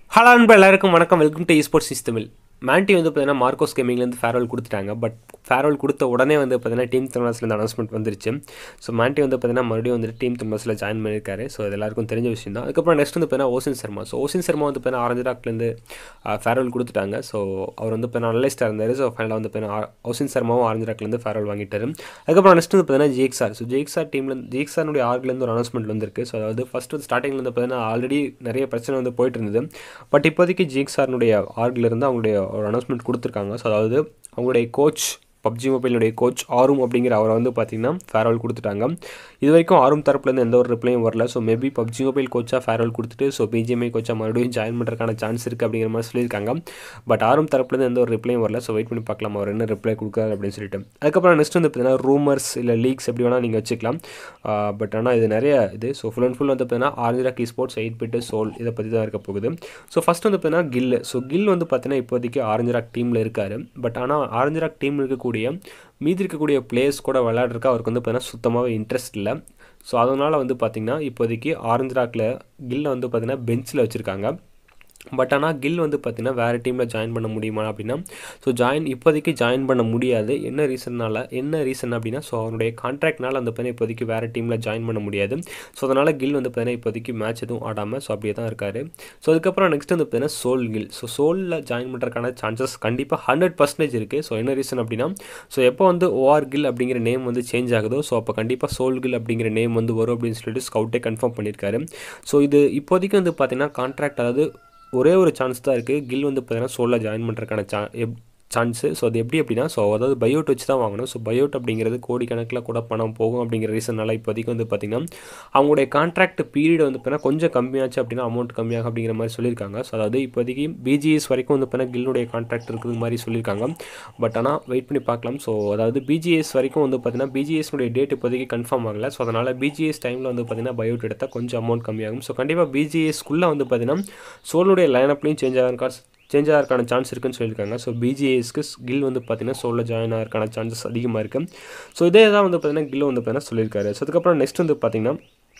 hello அன்பு எல்லாருக்கும் வணக்கம் welcome to esports is Tamil Mandy வந்து பார்த்தீங்கன்னா மார்க்கோஸ் கேமிங்லேருந்து ஃபேர்வெல் கொடுத்துட்டாங்க பட் ஃபேர்வெல் கொடுத்த உடனே வந்து பார்த்தீங்கன்னா டீம் தமிழர்ஸ்லேருந்து அனௌன்ஸ்மெண்ட் வந்துருச்சு ஸோ மேண்டி வந்து பார்த்தீங்கன்னா மறுபடியும் வந்துட்டு டீம் தமிழர்ஸில் ஜாயின் பண்ணியிருக்காரு ஸோ இது எல்லாருக்கும் தெரிஞ்ச விஷயம் தான் அதுக்கப்புறம் நெக்ஸ்ட் வந்து பார்த்தீங்கன்னா Ocean Sharma so Ocean Sharma வந்து பார்த்தீங்கன்னா ஆரஞ்சு ராக்லேருந்து ஃபேர்வெல் கொடுத்துட்டாங்க ஸோ அவர் வந்து இப்போ அனலிஸ்டாக இருந்தார் ஸோ ஃபைனலாக வந்து பார்த்தீங்கன்னா ஓசின் சர்மாவும் ஆரஞ்சு ராக்லேருந்து ஃபேர்வெல் வாங்கிட்டாரு அதுக்கப்புறம் நெக்ஸ்ட் வந்து பார்த்தீங்கன்னா ஜிஎக்ஸார் ஸோ ஜிஎக்ஸார் டீம்லேருந்து ஜிஎக்ஸாருடைய ஆர்க்லேருந்து ஒரு அனௌன்ஸ்மெண்ட் வந்திருக்கு ஸோ அதாவது ஃபஸ்ட் வந்து ஸ்டார்டிங்கில் வந்து பார்த்தீங்கன்னா ஆல்ரெடி நிறைய பிரச்சனை வந்து போயிட்டு இருந்தது பட் இப்போதைக்கு ஜிஎக்ஸார்னுடைய ஆர்க்லேருந்து அவங்களுடைய ஒரு அனௌன்ஸ்மெண்ட் கொடுத்துருக்காங்க ஸோ அதாவது அவங்களுடைய கோச் பப்ஜி மொபைலுடைய கோச் ஆரும் அப்படிங்கிற அவரை வந்து பார்த்தீங்கன்னா ஃபேர்வெல் கொடுத்துட்டாங்க இது வரைக்கும் ஆரும் தரப்புலேருந்து எந்த ஒரு ரிப்ளையும் வரல ஸோ மேபி பப்ஜி மொபைல் கோச்சாக ஃபேர்வெல் கொடுத்துட்டு ஸோ பிஜிஎம்ஐ கோச்சாக மறுபடியும் ஜாயின் பண்ணுறதுக்கான சான்ஸ் இருக்குது அப்படிங்கிற மாதிரி சொல்லியிருக்காங்க பட் ஆரும் தரப்புலேருந்து எந்த ஒரு ரிப்ளையும் வரல ஸோ வெயிட் பண்ணி பார்க்கலாம் அவர் என்ன ரிப்ளை கொடுக்குறாரு அப்படின்னு சொல்லிட்டு அதுக்கப்புறம் நெக்ஸ்ட் வந்து பார்த்தீங்கன்னா ரூமர்ஸ் இல்லை லீக்ஸ் எப்படி வேணால் நீங்கள் வச்சுக்கலாம் பட் ஆனால் இது நிறைய இது ஸோ ஃபுல் அண்ட் ஃபுல் வந்து பார்த்தீங்கன்னா ஆர்ஜிராக் ஸ்போர்ட்ஸ் எயிட் பிட்டு சோல் இதை பற்றி தான் இருக்க போகுது ஸோ ஃபஸ்ட் வந்து பார்த்தீங்கன்னா கில் ஸோ கில் வந்து பார்த்தீங்கன்னா இப்போதைக்கு ஆரஞ்சராக் டீமில் இருக்கார் பட் ஆனால் ஆரஞ்சராக் டீமில் இருக்கக்கூடிய மீதி இருக்கக்கூடிய பிளேயர்ஸ் கூட விளையாடுறதுக்கு அவருக்கு வந்து பார்த்தீங்கன்னா சுத்தமாகவே இன்ட்ரெஸ்ட் இல்லை ஸோ அதனால் வந்து பார்த்திங்கன்னா இப்போதைக்கு ஆரஞ்சு ராக்கில் கில்லை வந்து பார்த்திங்கன்னா பெஞ்சில் வச்சுருக்காங்க பட் ஆனால் கில் வந்து பார்த்திங்கன்னா வேறு டீமில் ஜாயின் பண்ண முடியுமா அப்படின்னா ஸோ ஜாயின் இப்போதைக்கு ஜாயின் பண்ண முடியாது என்ன ரீசன்னால் என்ன ரீசன் அப்படின்னா ஸோ அவனுடைய கான்ட்ராக்ட்னால வந்து பார்த்தீங்கன்னா இப்போதைக்கு வேறு டீமில் ஜாயின் பண்ண முடியாது ஸோ அதனால் கில் வந்து பார்த்தீங்கன்னா இப்போதைக்கு மேட்ச் எதுவும் ஆடாமல் ஸோ அப்படியே தான் இருக்கார் ஸோ அதுக்கப்புறம் நெக்ஸ்ட் வந்து பார்த்தீங்கன்னா சோல் கில் ஸோ சோலில் ஜாயின் பண்ணுறதுக்கான சான்சஸ் கண்டிப்பாக ஹண்ட்ரட் பர்சன்டேஜ் இருக்குது ஸோ என்ன ரீசன் அப்படின்னா ஸோ எப்போ வந்து ஓஆர் கில் அப்படிங்கிற நேம் வந்து சேஞ்ச் ஆகுதோ ஸோ அப்போ கண்டிப்பாக சோல் கில் அப்படிங்கிற நேம் வந்து வரும் அப்படின்னு சொல்லிட்டு ஸ்கவுட்டே கன்ஃபார்ம் பண்ணியிருக்காரு ஸோ இது இப்போதைக்கு வந்து பார்த்தீங்கன்னா கான்ட்ராக்ட் அதாவது ஒரே ஒரு சான்ஸ் தான் இருக்குது கில் வந்து பார்த்தீங்கன்னா சோலில் ஜாயின் பண்ணுறதுக்கான சா எப் சான்ஸு ஸோ அது எப்படி அப்படின்னா ஸோ அதாவது பயோட் வச்சு தான் வாங்கணும் ஸோ பயோட் அப்படிங்கிறது கோடிக்கணக்கில் கூட பணம் போகும் அப்படிங்கிற ரீசனால இப்போதைக்கு வந்து பார்த்திங்கன்னா அவங்களுடைய கான்ட்ராக்ட் பீரியட் வந்து பார்த்தீங்கன்னா கொஞ்சம் கம்மியாச்சு அப்படின்னா அமௌண்ட் கம்மியாகும் அப்படிங்கிற மாதிரி சொல்லியிருக்காங்க ஸோ அதாவது இப்போதைக்கு பிஜிஎஸ் வரைக்கும் வந்து பார்த்தீங்கன்னா கில்லுடைய கான்ட்ராக்ட் இருக்குது மாதிரி சொல்லியிருக்காங்க பட் ஆனால் வெயிட் பண்ணி பார்க்கலாம் ஸோ அதாவது பிஜிஎஸ் வரைக்கும் வந்து பார்த்தீங்கன்னா பிஜிஎஸ்னுடைய டேட் இப்போதைக்கு கன்ஃபார்ம் ஆகலை ஸோ அதனால் பிஜிஎஸ் டைமில் வந்து பார்த்தீங்கன்னா பயோட் எடுத்தால் கொஞ்சம் அமௌண்ட் கம்மியாகும் ஸோ கண்டிப்பாக பிஜிஎஸ்க்குள்ளே வந்து பார்த்தீங்கன்னா சோலுடைய லைனப்லையும் சேஞ்ச் ஆகிறதுக்கான சேஞ்ச் ஆகிறதுக்கான சான்ஸ் இருக்குன்னு சொல்லியிருக்காங்க ஸோ பிஜிஏஸ்க்கு கில் வந்து பார்த்தீங்கன்னா சோலில் ஜாயின் ஆகிறதுக்கான சான்சஸ் அதிகமாக இருக்குது ஸோ இதே தான் வந்து பார்த்தீங்கன்னா கில் வந்து பார்த்தீங்கன்னா சொல்லியிருக்காரு ஸோ அதுக்கப்புறம் நெக்ஸ்ட் வந்து பார்த்தீங்கன்னா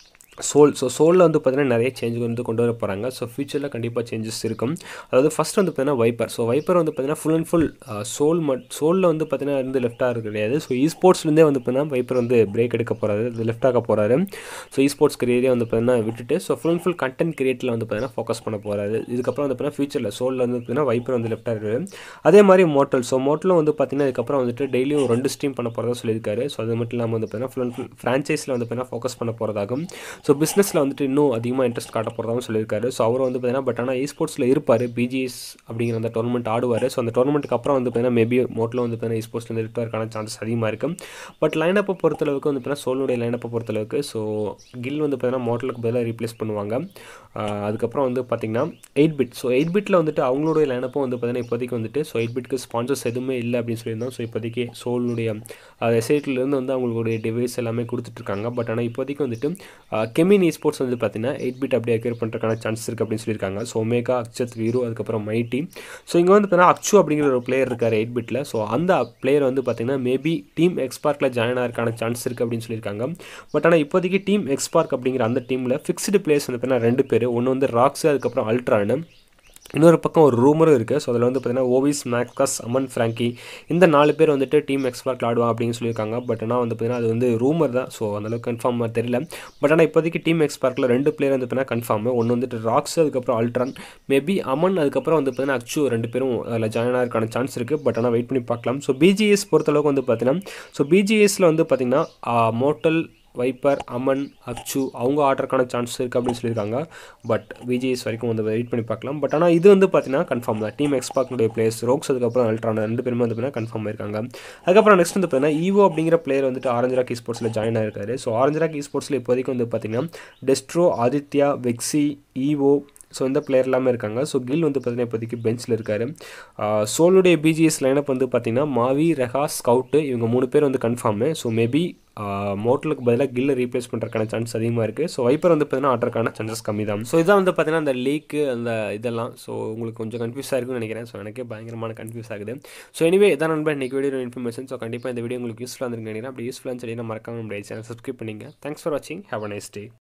சோல் ஸோ சோலில் வந்து பார்த்தீங்கன்னா நிறைய சேஞ்ச் வந்து கொண்டு வர போகிறாங்க ஸோ ஃபியூச்சரில் கண்டிப்பாக சேஞ்சஸ் இருக்கும் அதாவது ஃபஸ்ட் வந்து பார்த்தீங்கன்னா வைப்பர் ஸோ வைப்பர் வந்து பார்த்தீங்கன்னா ஃபுல் அண்ட் ஃபுல் சோல் மட் சோலில் வந்து பார்த்தீங்கன்னா இருந்து லெஃப்டாக இருக்க கிடையாது ஸோ இ ஸ்போர்ட்ஸ்லேருந்தே வந்து பார்த்தீங்கன்னா வைப்பர் வந்து பிரேக் எடுக்க போகிறாரு இது லெஃப்ட் ஆக போகிறாரு ஸோ இ ஸ்போர்ட்ஸ் கரியரே வந்து பார்த்தீங்கன்னா விட்டுட்டு so full and full content கிரியேட்டில் வந்து பார்த்தீங்கன்னா ஃபோக்கஸ் பண்ண போகிறாரு இதுக்கப்புறம் வந்து பார்த்தீங்கன்னா ஃபியூச்சரில் சோலில் வந்து பார்த்தீங்கன்னா வைப்பர் வந்து லெஃப்டாக இருக்காரு அதே மாதிரி மோட்டல் ஸோ மோட்டலும் வந்து பார்த்தீங்கன்னா இதுக்கப்புறம் வந்துட்டு டெய்லியும் ரெண்டு ஸ்ட்ரீம் பண்ண போகிறதா சொல்லியிருக்காரு ஸோ அது மட்டும் இல்லாமல் வந்து பார்த்தீங்கன்னா ஃபுல் அண்ட் ஃபுல் ஃப்ரான்ச்சைஸில் வந்து பார்த்தீங்கன்னா ஃபோக்கஸ் பண்ண போகிறதாகும் ஸோ பிஸ்னஸில் வந்துட்டு இன்னும் அதிகமாக இன்ட்ரெஸ்ட் காட்ட போகிறதாகவும் சொல்லியிருக்காரு ஸோ அவர் வந்து பார்த்தீங்கன்னா பட் ஆனால் ஸ்போர்ட்ஸில் இருப்பார் பிஜிஎஸ் அப்படிங்கிற அந்த டோர்னமெண்ட் ஆடுவார் ஸோ அந்த டோர்னமெண்ட்டுக்கு அப்புறம் வந்து பார்த்தீங்கன்னா மேபி மோட்டில் வந்து பார்த்தீங்கன்னா ஸ்போர்ட்ஸில் இருப்பதற்கான சான்சஸ் அதிகமாக இருக்கும் பட் லைனப்பை பொறுத்தளவுக்கு வந்து பார்த்தீங்கன்னா சோலுடைய லைனப்பை பொறுத்தளவுக்கு ஸோ கில் வந்து பார்த்தீங்கன்னா மோட்டலுக்கு பதிலாக ரீப்ளேஸ் பண்ணுவாங்க அதுக்கப்புறம் வந்து பார்த்திங்கன்னா எயிட் பிட் ஸோ எயிட் பிட்டில் வந்துட்டு அவங்களுடைய லைனப்பும் வந்து பார்த்தீங்கன்னா இப்போதைக்கு வந்துட்டு ஸோ எயிட் பிட்க்கு ஸ்பான்சர்ஸ் எதுவுமே இல்லை அப்படின்னு சொல்லியிருந்தோம் ஸோ இப்போதைக்கு சோலுடைய வெப்சைட்லேருந்து வந்து அவங்களுடைய டிவைஸ் எல்லாமே கொடுத்துட்ருக்காங்க பட் ஆனால் இப்போதைக்கு வந்துட்டு கெமின் ஸ்போர்ட்ஸ் வந்து பார்த்தீங்கன்னா எயிட் பிட் அப்படியே அக்யூர் பண்ணுறதுக்கான சான்ஸ் இருக்குது அப்படின்னு சொல்லியிருக்காங்க ஸோ ஒமேகா அக்ஷத் வீரு அதுக்கப்புறம் மைட்டி ஸோ இங்கே வந்து பார்த்தீங்கன்னா அக்ஷு அப்படிங்கிற ஒரு பிளேயர் இருக்கார் எயிட் பிட்டில் ஸோ அந்த பிளேயர் வந்து பார்த்தீங்கன்னா மேபி டீம் எக்ஸ்பார்க்கில் ஜாயின் ஆகிறதுக்கான சான்ஸ் இருக்குது அப்படின்னு சொல்லியிருக்காங்க பட் ஆனால் இப்போதைக்கு டீம் எக்ஸ்பார்க் அப்படிங்கிற அந்த டீமில் ஃபிக்ஸ்டு பிளேயர்ஸ் வந்து பார்த்தீங்கன்னா ரெண்டு பேர் ஒன்று வந்து ராக்ஸு அதுக்கப்புறம் அல்ட்ரானு இன்னொரு பக்கம் ஒரு ரூமரும் இருக்குது ஸோ அதில் வந்து பார்த்தீங்கன்னா ஓவிஸ் மேக்கஸ் அமன் ஃப்ராங்கி இந்த நாலு பேர் வந்துட்டு டீம் எக்ஸ்பர்ட் ஆடுவான் அப்படின்னு சொல்லியிருக்காங்க பட் ஆனால் வந்து பார்த்தீங்கன்னா அது வந்து ரூமர் தான் ஸோ அந்தளவுக்கு கன்ஃபார்மாக தெரியல பட் ஆனால் இப்போதைக்கு டீம் எக்ஸ்பர்ட்டில் ரெண்டு பிளேயர் வந்து பார்த்தீங்கன்னா கன்ஃபார்ம் ஒன்று வந்துட்டு ராக்ஸ் அதுக்கப்புறம் அல்ட்ரான் மேபி அமன் அதுக்கப்புறம் வந்து பார்த்தீங்கன்னா அக்ஷு ரெண்டு பேரும் அதில் ஜாயின் ஆகிறதுக்கான சான்ஸ் இருக்குது பட் ஆனால் வெயிட் பண்ணி பார்க்கலாம் ஸோ பிஜிஎஸ் பொறுத்தளவுக்கு வந்து பார்த்தீங்கன்னா ஸோ பிஜிஎஸில் வந்து பார்த்தீங்கன்னா மோட்டல் வைப்பர் அமன் அச்சு அவங்க ஆடுறதுக்கான சான்ஸ் இருக்குது அப்படின்னு சொல்லியிருக்காங்க பட் விஜிஎஸ் வரைக்கும் வந்து வெயிட் பண்ணி பார்க்கலாம் பட் ஆனால் இது வந்து பார்த்தீங்கன்னா கன்ஃபார்ம் தான் டீம் எக்ஸ்பாக்னுடைய பிளேயர்ஸ் ரோக்ஸ் அதுக்கப்புறம் அல்ட்ரான ரெண்டு பேருமே வந்து பார்த்தீங்கன்னா கன்ஃபார்ம் ஆயிருக்காங்க அதுக்கப்புறம் நெக்ஸ்ட் வந்து பார்த்தீங்கன்னா ஈவோ அப்படிங்கிற பிளேயர் வந்துட்டு ஆரஞ்சு ராக் ஸ்போர்ட்ஸில் ஜாயின் ஆயிருக்காரு ஸோ ஆரஞ்சு ராக் ஸ்போர்ட்ஸில் இப்போதைக்கு வந்து பார்த்தீங்கன்னா Destro Aditya Vexy Evo so இந்த பிளேயர் எல்லாமே இருக்காங்க ஸோ கில் வந்து பார்த்தீங்கன்னா இப்போதைக்கு பெஞ்சில் இருக்கார் சோலுடைய பிஜிஎஸ் லைனப் வந்து பார்த்தீங்கன்னா மாவி ரெஹா ஸ்கவுட்டு இவங்க மூணு பேர் வந்து கன்ஃபார்மு ஸோ மேபி மோட்டலுக்கு பதிலாக கில்லை ரீப்ளேஸ் பண்ணுறதுக்கான சான்ஸ் அதிகமாக இருக்குது ஸோ வைப்பர் வந்து பார்த்தீங்கன்னா ஆடுறதுக்கான சான்சஸ் கம்மி தான் ஸோ இதான் வந்து பார்த்தீங்கன்னா அந்த லீக்கு அந்த இதெல்லாம் ஸோ உங்களுக்கு கொஞ்சம் கன்ஃபியூஸாக இருக்குன்னு நினைக்கிறேன் ஸோ எனக்கே பயங்கரமான கன்ஃபியூஸ் ஆகுது ஸோ எனிவே இதான் நண்பர் இன்றைக்கி வீடியோ இன்ஃபர்மேஷன் ஸோ கண்டிப்பாக இந்த வீடியோ உங்களுக்கு யூஸ்ஃபுல்லாக இருந்துருக்கு நினைக்கிறேன் அப்படி யூஸ்ஃபுல்லாக சொல்லி மறக்காம நம்மளுடைய சேனல் சப்ஸ்கிரைப் பண்ணிங்க தேங்க்ஸ் ஃபார் வாட்சிங் ஹேவ் அ நைஸ் டே